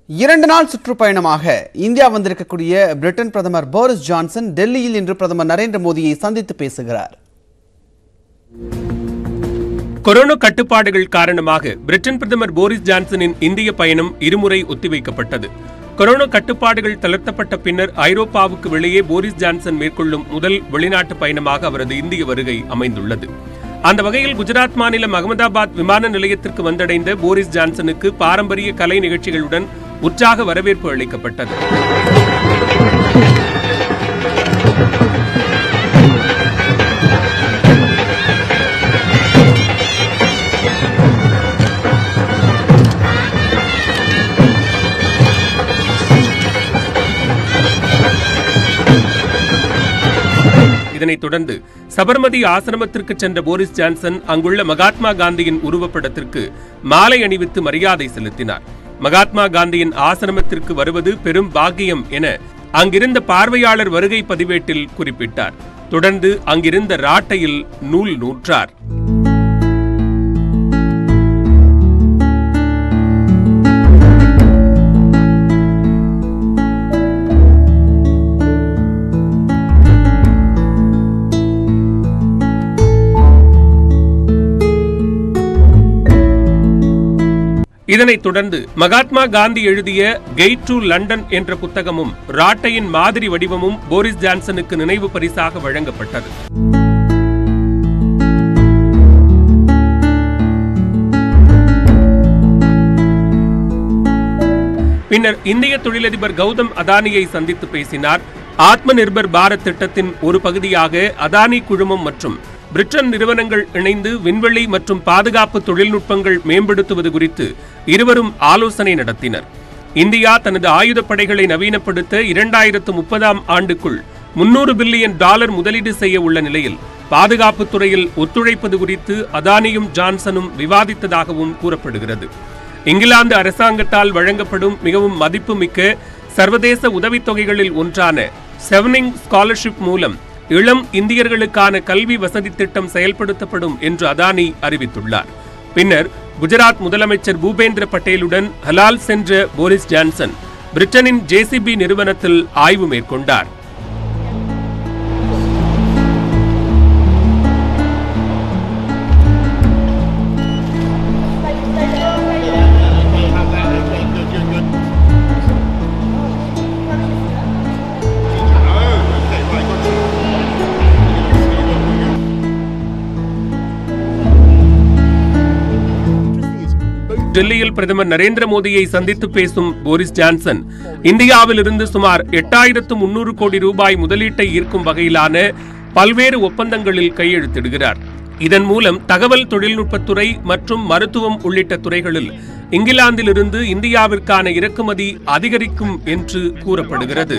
இரண்டு நாள் சுற்றுப்பயணமாக இந்தியா வந்திருக்கக்கூடிய பிரிட்டன் பிரதமர் போரிஸ் ஜான்சன் டெல்லியில் இன்று பிரதமர் நரேந்திர மோடியை சந்தித்து பேசுகிறார் கொரோனா கட்டுப்பாடுகள் காரணமாக பிரிட்டன் பிரதமர் போரிஸ் ஜான்சனின் இந்திய பயணம் இருமுறை ஒத்திவைக்கப்பட்டது கொரோனா கட்டுப்பாடுகள் தளர்த்தப்பட்ட பின்னர் ஐரோப்பாவுக்கு வெளியே போரிஸ் ஜான்சன் மேற்கொள்ளும் முதல் வெளிநாட்டு பயணமாக அவரது இந்திய வருகை அமைந்துள்ளது அந்த வகையில் குஜராத் மாநிலம் அகமதாபாத் விமான நிலையத்திற்கு வந்தடைந்த போரிஸ் ஜான்சனுக்கு பாரம்பரிய கலை நிகழ்ச்சிகளுடன் உற்சாக வரவேற்பு அளிக்கப்பட்டது இதனைத் தொடர்ந்து சபர்மதி ஆசிரமத்திற்கு சென்ற போரிஸ் ஜான்சன் அங்குள்ள மகாத்மா காந்தியின் உருவப்படத்திற்கு மாலை அணிவித்து மரியாதை செலுத்தினார் மகாத்மா காந்தியின் ஆசிரமத்திற்கு வருவது பெரும் பாக்கியம் என அங்கிருந்த பார்வையாளர் வருகை பதிவேட்டில் குறிப்பிட்டார் தொடர்ந்து அங்கிருந்த ராட்டையில் நூல் நூற்றார் இதனைத் தொடர்ந்து மகாத்மா காந்தி எழுதிய கெய்ட் டு லண்டன் என்ற புத்தகமும் ராட்டையின் மாதிரி வடிவமும் போரிஸ் ஜான்சனுக்கு நினைவு பரிசாக வழங்கப்பட்டது பின்னர் இந்திய தொழிலதிபர் கௌதம் அதானியை சந்தித்து பேசினார் ஆத்ம நிர்பர் பாரத் திட்டத்தின் ஒரு பகுதியாக அதானி குழுமம் மற்றும் பிரிட்டன் நிறுவனங்கள் இணைந்து விண்வெளி மற்றும் பாதுகாப்பு தொழில்நுட்பங்கள் மேம்படுத்துவது குறித்து இருவரும் ஆலோசனை நடத்தினர் இந்தியா தனது ஆயுதப்படைகளை நவீனப்படுத்த இரண்டாயிரத்து முப்பதாம் ஆண்டுக்குள் முன்னூறு பில்லியன் டாலர் முதலீடு செய்ய உள்ள நிலையில் பாதுகாப்பு துறையில் ஒத்துழைப்பது குறித்து அதானியும் ஜான்சனும் விவாதித்ததாகவும் கூறப்படுகிறது இங்கிலாந்து அரசாங்கத்தால் வழங்கப்படும் மிகவும் மதிப்புமிக்க சர்வதேச உதவித்தொகைகளில் ஒன்றான செவனிங் ஸ்காலர்ஷிப் மூலம் இளம் இந்தியர்களுக்கான கல்வி வசதி திட்டம் செயல்படுத்தப்படும் என்று அதானி அறிவித்துள்ளார் பின்னர் குஜராத் முதலமைச்சர் பூபேந்திர பட்டேலுடன் ஹலால் சென்ற போரிஸ் ஜான்சன் பிரிட்டனின் ஜேசிபி நிறுவனத்தில் ஆய்வு மேற்கொண்டார் டெல்லியில் பிரதமர் நரேந்திர மோடியை சந்தித்து பேசும் போரிஸ் ஜான்சன் இந்தியாவிலிருந்து சுமார் எட்டாயிரத்து முன்னூறு கோடி ரூபாய் முதலீட்டை ஈர்க்கும் வகையிலான பல்வேறு ஒப்பந்தங்களில் கையெழுத்திடுகிறார் இதன் மூலம் தகவல் தொழில்நுட்பத்துறை மற்றும் மருத்துவம் உள்ளிட்ட துறைகளில் இங்கிலாந்திலிருந்து இந்தியாவிற்கான இறக்குமதி அதிகரிக்கும் என்று கூறப்படுகிறது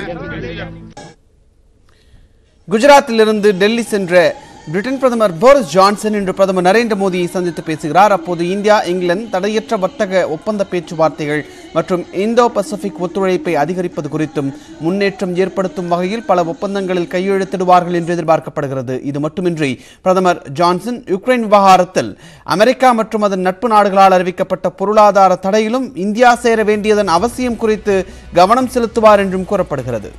குஜராத்திலிருந்து டெல்லி சென்ற பிரிட்டன் பிரதமர் போரிஸ் ஜான்சன் இன்று பிரதமர் நரேந்திர மோடியை சந்தித்து பேசுகிறார் அப்போது இந்தியா இங்கிலாந்து தடையற்ற வர்த்தக ஒப்பந்த பேச்சுவார்த்தைகள் மற்றும் இந்தோ பசிபிக் ஒத்துழைப்பை அதிகரிப்பது குறித்தும் முன்னேற்றம் ஏற்படுத்தும் வகையில் பல ஒப்பந்தங்களில் கையெழுத்திடுவார்கள் என்று எதிர்பார்க்கப்படுகிறது இது மட்டுமின்றி பிரதமர் ஜான்சன் யுக்ரைன் விவகாரத்தில் அமெரிக்கா மற்றும் அதன் நட்பு நாடுகளால் அறிவிக்கப்பட்ட பொருளாதார தடையிலும் இந்தியா சேர வேண்டியதன் அவசியம் குறித்து கவனம் செலுத்துவார் என்றும் கூறப்படுகிறது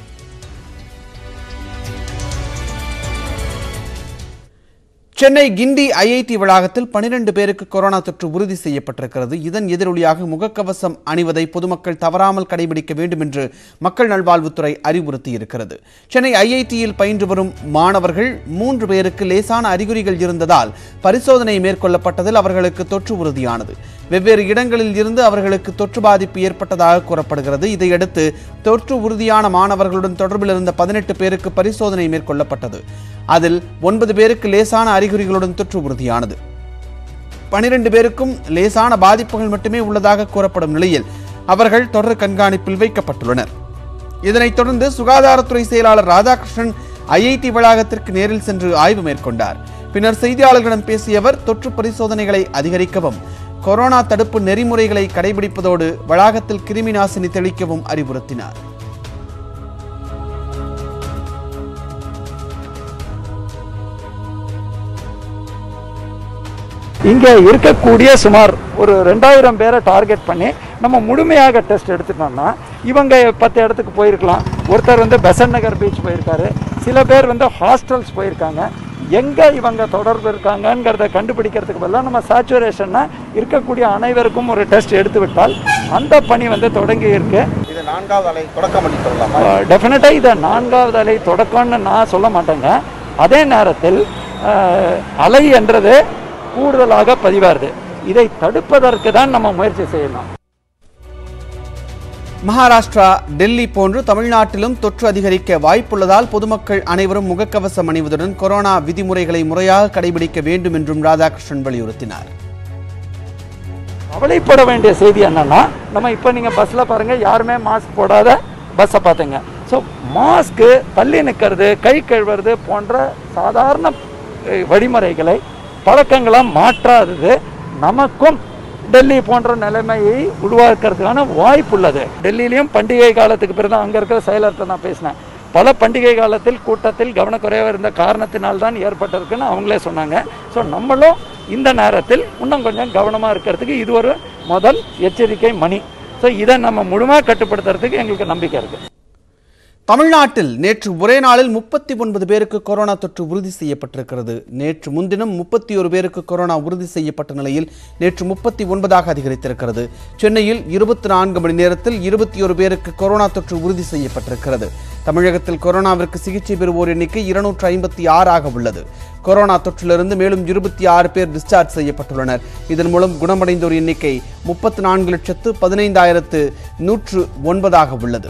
சென்னை கிண்டி ஐஐடி வளாகத்தில் பனிரெண்டு பேருக்கு கொரோனா தொற்று உறுதி செய்யப்பட்டிருக்கிறது இதன் எதிரொலியாக முகக்கவசம் அணிவதை பொதுமக்கள் தவறாமல் கடைபிடிக்க வேண்டும் என்று மக்கள் நல்வாழ்வுத்துறை அறிவுறுத்தியிருக்கிறது சென்னை ஐஐடியில் பயின்று வரும் மாணவர்கள் மூன்று பேருக்கு லேசான அறிகுறிகள் இருந்ததால் பரிசோதனை மேற்கொள்ளப்பட்டதில் அவர்களுக்கு தொற்று உறுதியானது வெவ்வேறு இடங்களில் இருந்து அவர்களுக்கு தொற்று பாதிப்பு ஏற்பட்டதாக கூறப்படுகிறது இதையடுத்து தொற்று உறுதியான மாணவர்களுடன் தொடர்பில் இருந்த பதினெட்டு பேருக்கு பரிசோதனை மேற்கொள்ளப்பட்டது அதில் ஒன்பது பேருக்கு லேசான அறிகுறிகளுடன் தொற்று உறுதியானது பனிரெண்டு பேருக்கும் லேசான பாதிப்புகள் மட்டுமே உள்ளதாக கூறப்படும் நிலையில் அவர்கள் தொடர் கண்காணிப்பில் வைக்கப்பட்டுள்ளனர் இதனைத் தொடர்ந்து சுகாதாரத்துறை செயலாளர் ராதாகிருஷ்ணன் ஐஐடி வளாகத்திற்கு நேரில் சென்று ஆய்வு மேற்கொண்டார் பின்னர் செய்தியாளர்களிடம் பேசிய அவர் தொற்று பரிசோதனைகளை அதிகரிக்கவும் கொரோனா தடுப்பு நெறிமுறைகளை கடைபிடிப்பதோடு வளாகத்தில் கிருமி நாசினி தெளிக்கவும் அறிவுறுத்தினார் இங்கே இருக்கக்கூடிய சுமார் ஒரு ரெண்டாயிரம் பேரை டார்கெட் பண்ணி நம்ம முழுமையாக டெஸ்ட் எடுத்துட்டோம்னா இவங்க பத்து இடத்துக்கு போயிருக்கலாம் ஒருத்தர் வந்து பெசன் நகர் பீச் போயிருக்காரு சில பேர் வந்து ஹாஸ்டல்ஸ் போயிருக்காங்க எங்கே இவங்க தொடர்பு இருக்காங்கங்கிறத கண்டுபிடிக்கிறதுக்கு பதிலாக நம்ம சேச்சுரேஷன்னா இருக்கக்கூடிய அனைவருக்கும் ஒரு டெஸ்ட் எடுத்து விட்டால் அந்த பணி வந்து தொடங்கி இருக்கு இது நான்காவது அலை தொடக்கம் பண்ணி சொல்லலாமா டெஃபினட்டாக இதை நான்காவது அலை தொடக்கம்னு நான் சொல்ல மாட்டேங்க அதே நேரத்தில் அஹ், அலை என்றது கூடுதலாக பதிவாருது இதை தடுப்பதற்கு தான் நம்ம முயற்சி செய்யணும் மகாராஷ்டிரா டெல்லி போன்று தமிழ்நாட்டிலும் தொற்று அதிகரிக்க வாய்ப்புள்ளதால் பொதுமக்கள் அனைவரும் முகக்கவசம் அணிவதுடன் கொரோனா விதிமுறைகளை முறையாக கடைபிடிக்க வேண்டும் என்றும் ராதாகிருஷ்ணன் வலியுறுத்தினார் கவலைப்பட வேண்டிய செய்தி என்னன்னா நம்ம இப்போ நீங்கள் பஸ்ஸில் பாருங்கள் யாருமே மாஸ்க் போடாத பஸ்ஸை பார்த்தீங்க ஸோ மாஸ்க்கு தள்ளி நிற்கிறது கை கழுவுறது போன்ற சாதாரண அஹ், வழிமுறைகளை பழக்கங்களை மாற்றாதது நமக்கும் டெல்லி போன்ற நிலைமையை உருவாக்குறதுக்கான வாய்ப்பு உள்ளது டெல்லியிலையும் பண்டிகை காலத்துக்கு பிறகு அங்கே இருக்கிற செயலர்கிட்ட நான் பேசினேன் பல பண்டிகை காலத்தில் கூட்டத்தில் கவனக்குறைவாக இருந்த காரணத்தினால்தான் ஏற்பட்டிருக்குன்னு அவங்களே சொன்னாங்க ஸோ நம்மளும் இந்த நேரத்தில் இன்னும் கொஞ்சம் கவனமாக இருக்கிறதுக்கு இது ஒரு முதல் எச்சரிக்கை மணி ஸோ இதை நம்ம முழுமையாக கட்டுப்படுத்துறதுக்கு எங்களுக்கு நம்பிக்கை இருக்குது தமிழ்நாட்டில் நேற்று ஒரே நாளில் முப்பத்தி ஒன்பது பேருக்கு கொரோனா தொற்று உறுதி செய்யப்பட்டிருக்கிறது நேற்று முன்தினம் முப்பத்தி ஒரு பேருக்கு கொரோனா உறுதி செய்யப்பட்ட நிலையில் நேற்று முப்பத்தி ஒன்பதாக அதிகரித்திருக்கிறது சென்னையில் இருபத்தி நான்கு மணி நேரத்தில் இருபத்தி ஒரு பேருக்கு கொரோனா தொற்று உறுதி செய்யப்பட்டிருக்கிறது தமிழகத்தில் கொரோனாவிற்கு சிகிச்சை பெறுவோர் எண்ணிக்கை இருநூற்று ஐம்பத்தி ஆறாக உள்ளது கொரோனா தொற்றிலிருந்து மேலும் இருபத்தி ஆறு பேர் டிஸ்சார்ஜ் செய்யப்பட்டுள்ளனர் இதன் மூலம் குணமடைந்தோர் எண்ணிக்கை முப்பத்தி நான்கு லட்சத்து பதினைந்தாயிரத்து நூற்று ஒன்பதாக உள்ளது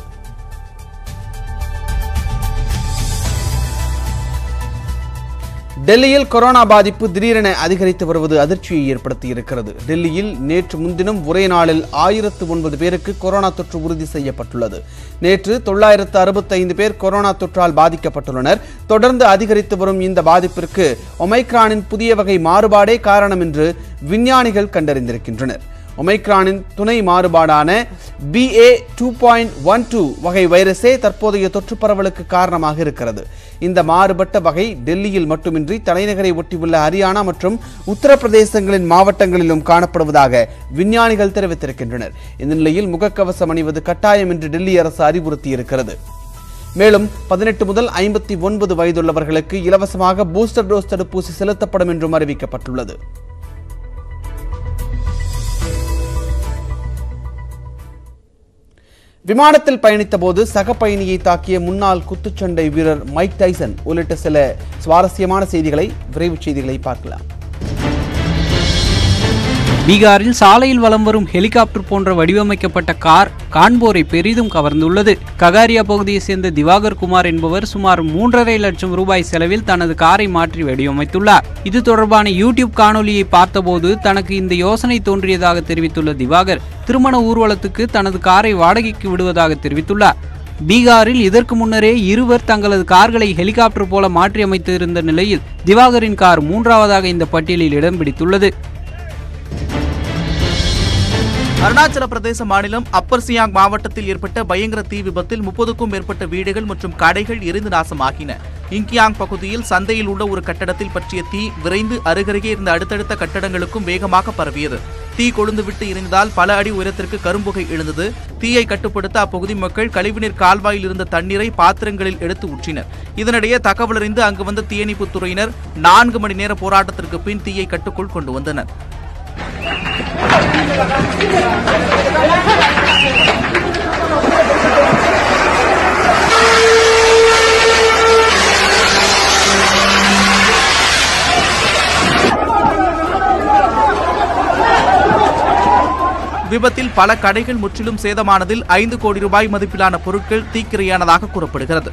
டெல்லியில் கொரோனா பாதிப்பு திடீரென அதிகரித்து வருவது அதிர்ச்சியை ஏற்படுத்தி இருக்கிறது டெல்லியில் நேற்று முன்தினம் ஒரே நாளில் ஆயிரத்து ஒன்பது பேருக்கு கொரோனா தொற்று உறுதி செய்யப்பட்டுள்ளது நேற்று தொள்ளாயிரத்து அறுபத்தைந்து பேர் கொரோனா தொற்றால் பாதிக்கப்பட்டுள்ளனர் தொடர்ந்து அதிகரித்து வரும் இந்த பாதிப்பிற்கு ஒமைக்ரானின் புதிய வகை மாறுபாடே காரணம் என்று விஞ்ஞானிகள் கண்டறிந்திருக்கின்றனர் ஒமைக்ரானின் துணை மாறுபாடான BA two point one two வகை வைரஸே தற்போதைய தொற்று பரவலுக்கு காரணமாக இருக்கிறது இந்த மாறுபட்ட வகை டெல்லியில் மட்டுமின்றி தலைநகரை ஒட்டியுள்ள ஹரியானா மற்றும் உத்தரப்பிரதேசங்களின் மாவட்டங்களிலும் காணப்படுவதாக விஞ்ஞானிகள் தெரிவித்திருக்கின்றனர் இந்த நிலையில் முகக்கவசம் அணிவது கட்டாயம் என்று டெல்லி அரசு அறிவுறுத்தியிருக்கிறது மேலும் பதினெட்டு முதல் ஐம்பத்தி ஒன்பது வயதுள்ளவர்களுக்கு இலவசமாக பூஸ்டர் டோஸ் தடுப்பூசி செலுத்தப்படும் என்றும் அறிவிக்கப்பட்டுள்ளது விமானத்தில் பயணித்தபோது சக பயணியை தாக்கிய முன்னாள் குத்துச்சண்டை வீரர் மைக் டைசன் உள்ளிட்ட சில சுவாரஸ்யமான செய்திகளை விரைவுச் செய்திகளை பார்க்கலாம் பீகாரில் சாலையில் வலம் வரும் ஹெலிகாப்டர் போன்ற வடிவமைக்கப்பட்ட கார் காண்போரை பெரிதும் கவர்ந்துள்ளது ககாரியா பகுதியைச் சேர்ந்த திவாகர் குமார் என்பவர் சுமார் மூன்றரை லட்சம் ரூபாய் செலவில் தனது காரை மாற்றி வடிவமைத்துள்ளார் இது தொடர்பான யூடியூப் காணொலியை பார்த்தபோது தனக்கு இந்த யோசனை தோன்றியதாக தெரிவித்துள்ள திவாகர் திருமண ஊர்வலத்துக்கு தனது காரை வாடகைக்கு விடுவதாக தெரிவித்துள்ளார் பீகாரில் இதற்கு முன்னரே இருவர் தங்களது கார்களை ஹெலிகாப்டர் போல மாற்றியமைத்திருந்த நிலையில் திவாகரின் கார் மூன்றாவதாக இந்த பட்டியலில் இடம் பிடித்துள்ளது அருணாச்சல பிரதேச மாநிலம் அப்பர் சியாங் மாவட்டத்தில் ஏற்பட்ட பயங்கர தீ விபத்தில் முப்பதுக்கும் மேற்பட்ட வீடுகள் மற்றும் கடைகள் எரிந்து நாசமாகின இங்கியாங் பகுதியில் சந்தையில் உள்ள ஒரு கட்டடத்தில் பற்றிய தீ விரைந்து அருகருகே இருந்த அடுத்தடுத்த கட்டடங்களுக்கும் வேகமாக பரவியது தீ கொழுந்துவிட்டு எரிந்ததால் பல அடி உயரத்திற்கு கரும்புகை எழுந்தது தீயை கட்டுப்படுத்த அப்பகுதி மக்கள் கழிவுநீர் கால்வாயில் இருந்த தண்ணீரை பாத்திரங்களில் எடுத்து ஊற்றினர் இதனிடையே தகவலறிந்து அங்கு வந்த தீயணைப்புத் துறையினர் நான்கு மணி நேர போராட்டத்திற்கு பின் தீயை கட்டுக்குள் கொண்டு வந்தனர் விபத்தில் பல கடைகள் முற்றிலும் சேதமானதில் ஐந்து கோடி ரூபாய் மதிப்பிலான பொருட்கள் தீக்கிரையானதாக கூறப்படுகிறது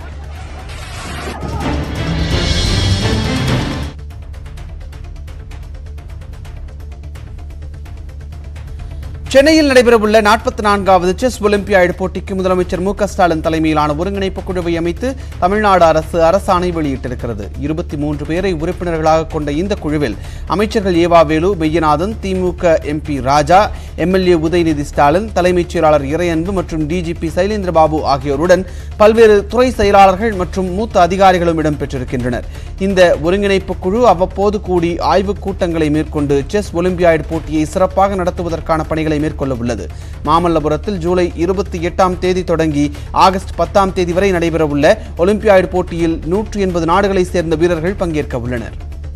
சென்னையில் நடைபெறவுள்ள நாற்பத்தி நான்காவது செஸ் ஒலிம்பியாடு போட்டிக்கு முதலமைச்சர் மு க ஸ்டாலின் தலைமையிலான ஒருங்கிணைப்பு குழுவை அமைத்து தமிழ்நாடு அரசு அரசாணை வெளியிட்டிருக்கிறது இருபத்தி மூன்று பேரை உறுப்பினர்களாக கொண்ட இந்த குழுவில் அமைச்சர்கள் ஏவா வேலு மெய்யநாதன் திமுக எம்பி ராஜா எம்எல்ஏ உதயநிதி ஸ்டாலின் தலைமைச் செயலாளர் இறையன்பு மற்றும் டிஜிபி சைலேந்திரபாபு ஆகியோருடன் பல்வேறு துறை செயலாளர்கள் மற்றும் மூத்த அதிகாரிகளும் இடம்பெற்றிருக்கின்றனர் இந்த ஒருங்கிணைப்பு குழு அவ்வப்போது கூடி ஆய்வுக் கூட்டங்களை மேற்கொண்டு செஸ் ஒலிம்பியாடு போட்டியை சிறப்பாக நடத்துவதற்கான பணிகளை மேற்கொள்ள உள்ளது மாமல்லபுரத்தில் ஜூலை இருபத்தி எட்டாம் தேதி தொடங்கி ஆகஸ்ட் பத்தாம் தேதி வரை நடைபெறவுள்ள ஒலிம்பியாய்டு போட்டியில் நூற்றி எண்பது நாடுகளைச் சேர்ந்த வீரர்கள் பங்கேற்க உள்ளனர்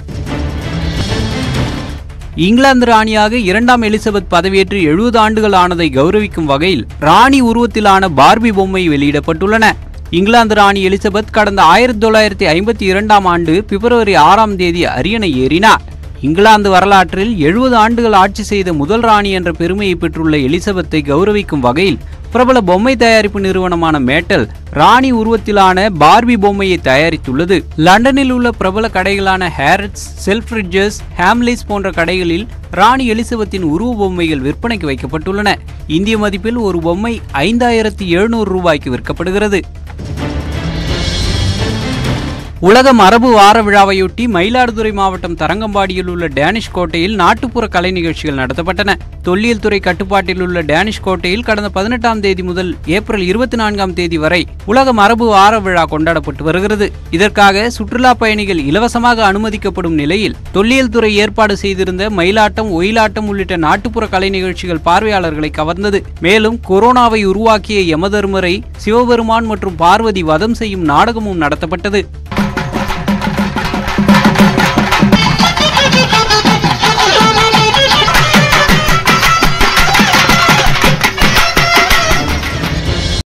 இங்கிலாந்து ராணியாக இரண்டாம் எலிசபெத் பதவியேற்று எழுபது ஆண்டுகள் ஆனதை கௌரவிக்கும் வகையில் ராணி உருவத்திலான பார்பி பொம்மை வெளியிடப்பட்டுள்ளன இங்கிலாந்து ராணி எலிசபெத் கடந்த ஆயிரத்தி தொள்ளாயிரத்தி ஐம்பத்தி இரண்டாம் ஆண்டு பிப்ரவரி ஆறாம் தேதி அரியணை ஏறினார் இங்கிலாந்து வரலாற்றில் எழுபது ஆண்டுகள் ஆட்சி செய்த முதல் ராணி என்ற பெருமையை பெற்றுள்ள எலிசபெத்தை கௌரவிக்கும் வகையில் பிரபல பொம்மை தயாரிப்பு நிறுவனமான மேட்டல் ராணி உருவத்திலான பார்பி பொம்மையை தயாரித்துள்ளது லண்டனில் உள்ள பிரபல கடைகளான ஹேரட்ஸ் செல்ஃப்ரிட்ஜஸ் ஹேம்லிஸ் போன்ற கடைகளில் ராணி எலிசபெத்தின் உருவ பொம்மைகள் விற்பனைக்கு வைக்கப்பட்டுள்ளன இந்திய மதிப்பில் ஒரு பொம்மை ஐந்தாயிரத்தி எழுநூறு ரூபாய்க்கு விற்கப்படுகிறது உலக மரபு வார விழாவையொட்டி மயிலாடுதுறை மாவட்டம் தரங்கம்பாடியில் உள்ள டேனிஷ் கோட்டையில் நாட்டுப்புற கலை நிகழ்ச்சிகள் நடத்தப்பட்டன தொல்லியல் துறை கட்டுப்பாட்டில் உள்ள டேனிஷ் கோட்டையில் கடந்த பதினெட்டாம் தேதி முதல் ஏப்ரல் இருபத்தி நான்காம் தேதி வரை உலக மரபு வார விழா கொண்டாடப்பட்டு வருகிறது இதற்காக சுற்றுலா பயணிகள் இலவசமாக அனுமதிக்கப்படும் நிலையில் தொல்லியல் துறை ஏற்பாடு செய்திருந்த மயிலாட்டம் ஒயிலாட்டம் உள்ளிட்ட நாட்டுப்புற கலை நிகழ்ச்சிகள் பார்வையாளர்களை கவர்ந்தது மேலும் கொரோனாவை உருவாக்கிய யமதர்மரை சிவபெருமான் மற்றும் பார்வதி வதம் செய்யும் நாடகமும் நடத்தப்பட்டது